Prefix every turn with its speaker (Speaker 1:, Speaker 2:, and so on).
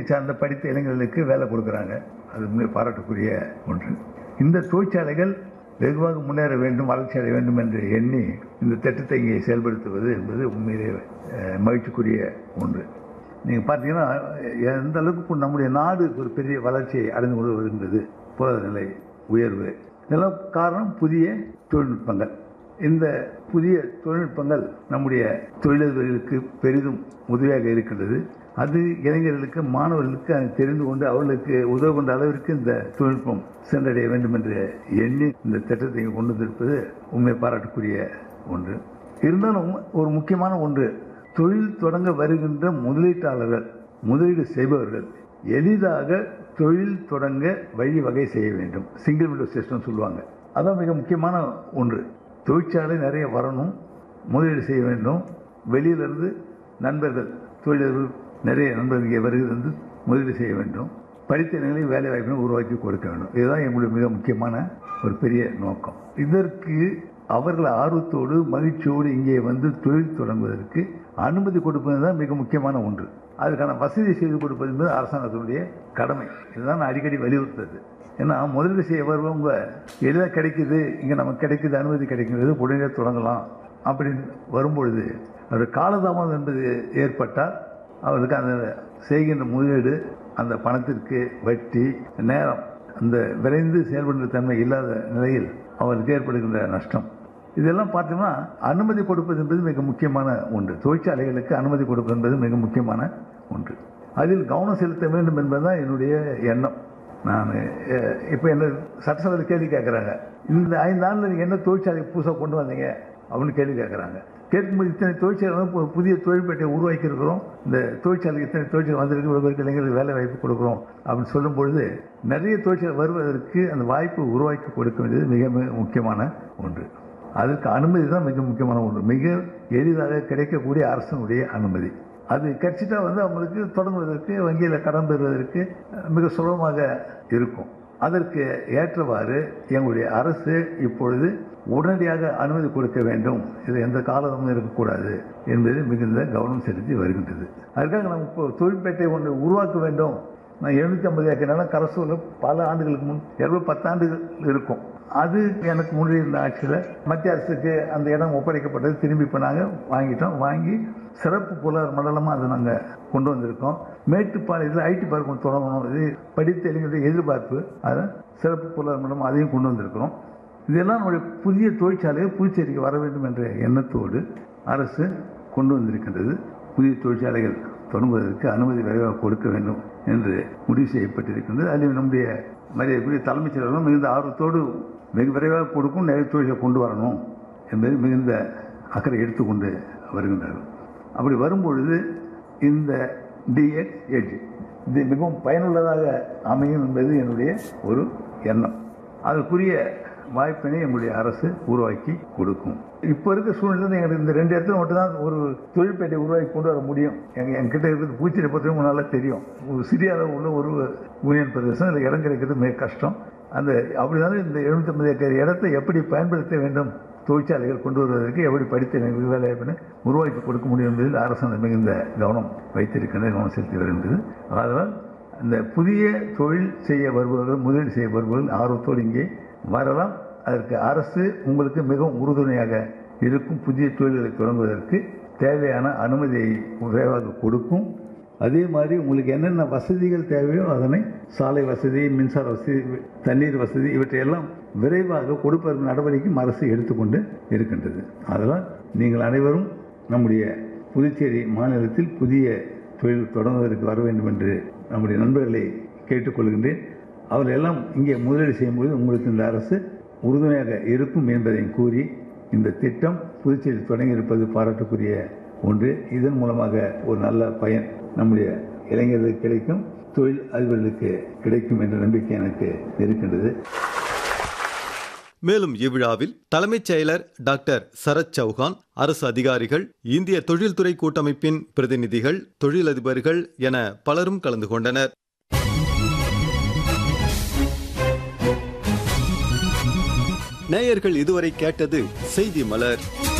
Speaker 1: சார்ந்த படித்த இளைஞர்களுக்கு வேலை கொடுக்குறாங்க அது உண்மை பாராட்டக்கூடிய ஒன்று இந்த தொழிற்சாலைகள் வெகுவாக முன்னேற வேண்டும் வளர்ச்சி அடைய வேண்டும் என்று எண்ணி இந்த திட்டத்தை இங்கே செயல்படுத்துவது என்பது உண்மையிலே அஹ், மகிழ்ச்சிக்குரிய ஒன்று நீங்கள் பார்த்தீங்கன்னா எந்த அளவுக்கு நம்முடைய நாடு ஒரு பெரிய வளர்ச்சியை அடைந்து கொண்டு வருகின்றது பொருளாதார நிலை உயர்வு இதெல்லாம் காரணம் புதிய தொழில்நுட்பங்கள் இந்த புதிய தொழில்நுட்பங்கள் நம்முடைய தொழிலதிபர்களுக்கு பெரிதும் உதவியாக இருக்கின்றது அது இளைஞர்களுக்கு மாணவர்களுக்கு அதை தெரிந்து கொண்டு அவர்களுக்கு உதவுகின்ற அளவிற்கு இந்த தொழில்நுட்பம் சென்றடைய வேண்டும் என்று எண்ணி இந்த திட்டத்தை இங்கு கொண்டு வந்திருப்பது உண்மை பாராட்டக்கூடிய ஒன்று இருந்தாலும் ஒரு முக்கியமான ஒன்று தொழில் தொடங்க வருகின்ற முதலீட்டாளர்கள் முதலீடு செய்பவர்கள் எளிதாக தொழில் தொடங்க வழிவகை செய்ய வேண்டும் சிங்கிள் விண்டோ சிஸ்டம் சொல்லுவாங்க அதான் மிக முக்கியமான ஒன்று தொழிற்சாலை நிறைய வரணும் முதலீடு செய்ய வேண்டும் வெளியிலிருந்து நண்பர்கள் தொழிலர்கள் நிறைய நண்பர்கள் இங்கே வருகிறது வந்து முதலீடு செய்ய வேண்டும் படித்த நிலையில் வேலை வாய்ப்பை உருவாக்கி கொடுக்க வேண்டும் இதுதான் எங்களுடைய மிக முக்கியமான ஒரு பெரிய நோக்கம் இதற்கு அவர்கள் ஆர்வத்தோடு மகிழ்ச்சியோடு இங்கே வந்து தொழில் தொடங்குவதற்கு அனுமதி கொடுப்பது தான் மிக முக்கியமான ஒன்று அதுக்கான வசதி செய்து கொடுப்பது என்பது அரசாங்கத்தினுடைய கடமை இதுதான் நான் அடிக்கடி வலியுறுத்துறது ஏன்னா முதலீடு செய்ய வருவவங்க எளிதாக கிடைக்குது இங்கே நமக்கு கிடைக்குது அனுமதி கிடைக்கிறது உடனே தொடங்கலாம் அப்படின்னு வரும்பொழுது அவர் காலதாமதம் என்பது ஏற்பட்டால் அவருக்கு அந்த செய்கின்ற முதலீடு அந்த பணத்திற்கு வட்டி நேரம் அந்த விரைந்து செயல்படுகிற தன்மை இல்லாத நிலையில் அவருக்கு ஏற்படுகின்ற நஷ்டம் இதெல்லாம் பார்த்தோம்னா அனுமதி கொடுப்பது என்பது மிக முக்கியமான ஒன்று தொழிற்சாலைகளுக்கு அனுமதி கொடுப்பது என்பது மிக முக்கியமான ஒன்று அதில் கவனம் செலுத்த வேண்டும் என்பதுதான் என்னுடைய எண்ணம் நான் இப்போ என்ன சட்டசபையில் கேள்வி கேட்குறாங்க இந்த ஐந்து ஆண்டில் நீங்கள் என்ன தொழிற்சாலை புதுசாக கொண்டு வந்தீங்க அப்படின்னு கேள்வி கேட்குறாங்க கேட்கும்போது இத்தனை தொழிற்சாலை ஒரு புதிய தொழிற்பேட்டையை உருவாக்கி இருக்கிறோம் இந்த தொழிற்சாலைக்கு இத்தனை தொழிற்சாலை வந்திருக்கு இவ்வளோ பேருக்கு இளைஞர்களுக்கு வேலை வாய்ப்பு கொடுக்குறோம் அப்படின்னு சொல்லும் பொழுது நிறைய தொழிற்சாலை வருவதற்கு அந்த வாய்ப்பு உருவாக்கி கொடுக்க வேண்டியது மிக மிக முக்கியமான ஒன்று அதற்கு அனுமதி தான் மிக முக்கியமான ஒன்று மிக எளிதாக கிடைக்கக்கூடிய அரசனுடைய அனுமதி அது கிடைச்சிட்டா வந்து அவங்களுக்கு தொடங்குவதற்கு வங்கியில் கடன் பெறுவதற்கு மிக சுலபமாக இருக்கும் அதற்கு ஏற்றவாறு எங்களுடைய அரசு இப்பொழுது உடனடியாக அனுமதி கொடுக்க வேண்டும் இது எந்த காலமும் இருக்கக்கூடாது என்பது மிகுந்த கவனம் செலுத்தி வருகின்றது அதுக்காக நம்ம இப்போ தொழிற்பேட்டை ஒன்று உருவாக்க வேண்டும் நான் எழுநூத்தி ஐம்பது ஏக்கர் நிலம் கரசூரில் பல ஆண்டுகளுக்கு முன் இருபது பத்தாண்டுகள் இருக்கும் அது எனக்கு முன்னாடி இருந்த ஆட்சியில் மத்திய அரசுக்கு அந்த இடம் ஒப்படைக்கப்பட்டது திரும்பி இப்போ நாங்கள் வாங்கிட்டோம் வாங்கி சிறப்பு பொருளாதார மண்டலமாக அதை நாங்கள் கொண்டு வந்திருக்கோம் மேட்டுப்பாளையத்தில் ஐடி பார்க் ஒன்று தொடங்கணும் இது படித்த இளைஞருடைய எதிர்பார்ப்பு அதை சிறப்பு பொருளாதார மண்டலம் அதையும் கொண்டு வந்திருக்கிறோம் இதெல்லாம் நம்முடைய புதிய தொழிற்சாலைகள் புதுச்சேரிக்கு வர வேண்டும் என்ற எண்ணத்தோடு அரசு கொண்டு வந்திருக்கின்றது புதிய தொழிற்சாலைகள் தொடங்குவதற்கு அனுமதி விரைவாக கொடுக்க வேண்டும் என்று முடிவு செய்யப்பட்டிருக்கின்றது அதில் நம்முடைய மரியாதைக்குரிய தலைமைச் செயலரும் மிகுந்த ஆர்வத்தோடு வெகு விரைவாக கொடுக்கும் நிறைய தொழிலை கொண்டு வரணும் என்பது மிகுந்த அக்கறை எடுத்துக்கொண்டு வருகின்றார்கள் அப்படி வரும்பொழுது இந்த டிஎக்ஸ் எட்ஜ் இது மிகவும் பயனுள்ளதாக அமையும் என்பது என்னுடைய ஒரு எண்ணம் அதற்குரிய வாய்ப்பினை எங்களுடைய அரசு உருவாக்கி கொடுக்கும் இப்போ இருக்க சூழ்நிலை எங்களுக்கு இந்த ரெண்டு இடத்துல மட்டும்தான் ஒரு தொழிற்பேட்டை உருவாக்கி கொண்டு வர முடியும் எங்க எங்கிட்ட இருக்கிறது பூச்சியை பற்றியும் நல்லா தெரியும் ஒரு சிறிய அளவு உள்ள ஒரு யூனியன் பிரதேசம் இதில் இடம் கிடைக்கிறது மிக கஷ்டம் அந்த அப்படினாலும் இந்த எழுநூத்தம்பது ஏக்கர் இடத்தை எப்படி பயன்படுத்த வேண்டும் தொழிற்சாலைகள் கொண்டு வருவதற்கு எப்படி படித்த வேலைவாய்ப்பினை உருவாக்கி கொடுக்க முடியும் என்பதில் அரசாங்கம் மிகுந்த கவனம் வைத்திருக்கின்ற கவனம் செலுத்தி வருகின்றது அதனால் இந்த புதிய தொழில் செய்ய வருபவர்கள் முதலீடு செய்ய வருபவர்கள் ஆர்வத்தோடு இங்கே வரலாம் அதற்கு அரசு உங்களுக்கு மிகவும் உறுதுணையாக இருக்கும் புதிய தொழில்களை தொடங்குவதற்கு தேவையான அனுமதியை விரைவாக கொடுக்கும் அதே மாதிரி உங்களுக்கு என்னென்ன வசதிகள் தேவையோ அதனை சாலை வசதி மின்சார வசதி தண்ணீர் வசதி இவற்றையெல்லாம் விரைவாக கொடுப்பதற்கு நடவடிக்கையும் அரசு எடுத்துக்கொண்டு இருக்கின்றது அதனால் நீங்கள் அனைவரும் நம்முடைய புதுச்சேரி மாநிலத்தில் புதிய தொழில் தொடங்குவதற்கு வர வேண்டும் என்று நம்முடைய நண்பர்களை கேட்டுக்கொள்கின்றேன் அவர்கள் எல்லாம் இங்கே முதலீடு செய்யும்போது உங்களுக்கு இந்த அரசு உறுதுணையாக இருக்கும் என்பதையும் கூறி இந்த திட்டம் புதுச்சேரி தொடங்கியிருப்பது பாராட்டுக்குரிய ஒன்று இதன் மூலமாக ஒரு நல்ல பயன் நம்முடைய இளைஞர்களுக்கு கிடைக்கும் தொழில் அதிபர்களுக்கு கிடைக்கும் என்ற நம்பிக்கை எனக்கு இருக்கின்றது
Speaker 2: மேலும் இவ்விழாவில் தலைமைச் செயலர் டாக்டர் சரத் சௌஹான் அரசு அதிகாரிகள் இந்திய தொழில்துறை கூட்டமைப்பின் பிரதிநிதிகள் தொழிலதிபர்கள் என பலரும் கலந்து கொண்டனர் நேயர்கள் இதுவரை கேட்டது செய்தி மலர்